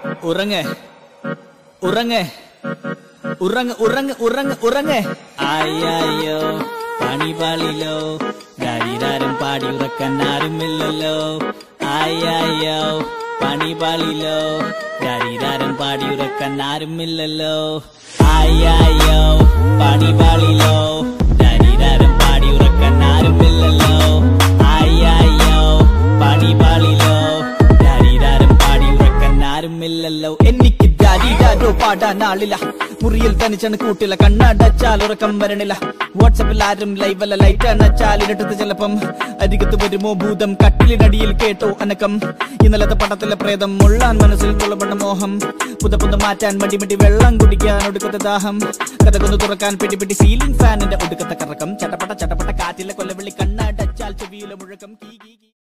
ഉറങ്ങ് ഉറങ്ങ് ഉറങ്ങ് ഉറങ്ങ് ഉറങ്ങ് ഉറങ്ങ് അയ്യോ പണി പാളിലോ ദരിദാരം പാടി ഉറക്കാൻ ആരുമില്ലല്ലോ അയ്യോ പണി പാളിലോ ദരിദാരം പാടി ഉറക്കാൻ ആരുമില്ലല്ലോ അയ്യോ പണി പാളിലോ ദരിദാരം പാടി ഉറക്കാൻ ആരുമില്ലല്ലോ അയ്യോ പണി പാളിലോ ദരിദാരം പാടി ഉറക്കാൻ ആരുമില്ലല്ലോ എനിക്ക് ദരിദാരോ പാടാൻ ആളില്ല മുറിയിൽ തനിച്ചാണ് കൂട്ടില്ല കണ്ണടച്ചാൽ ഉറക്കം വരണില്ല വാട്സപ്പിൽ ആരും ലൈവല്ല ലൈറ്റ് അണച്ചാൽ ഇരട്ടത്ത് ചിലപ്പം അരികത്ത് വരുമോ ഭൂതം കട്ടിലിനടിയിൽ കേട്ടോ അനക്കം ഇന്നലത്തെ പടത്തിലെ പ്രേതം മുള്ളാൻ മനസ്സിൽ തുളപെണ്ണ മോഹം പുത പുത മാറ്റാൻ മടി മടി വെള്ളം കുടിക്കാൻ ഒടുക്കത്തെ ദാഹം കഥകൊന്ന് തുറക്കാൻ പിടി പിടി സീലിംഗ് ഫാനിന്റെ ഒടുക്കത്തെ കറക്കം ചട്ടപ്പട്ട ചട്ടപ്പട്ട കാറ്റിലെ കൊല്ലവിളി കണ്ണടച്ചാൽ ചെവിയിലെ മുഴക്കം കീ കീ കീ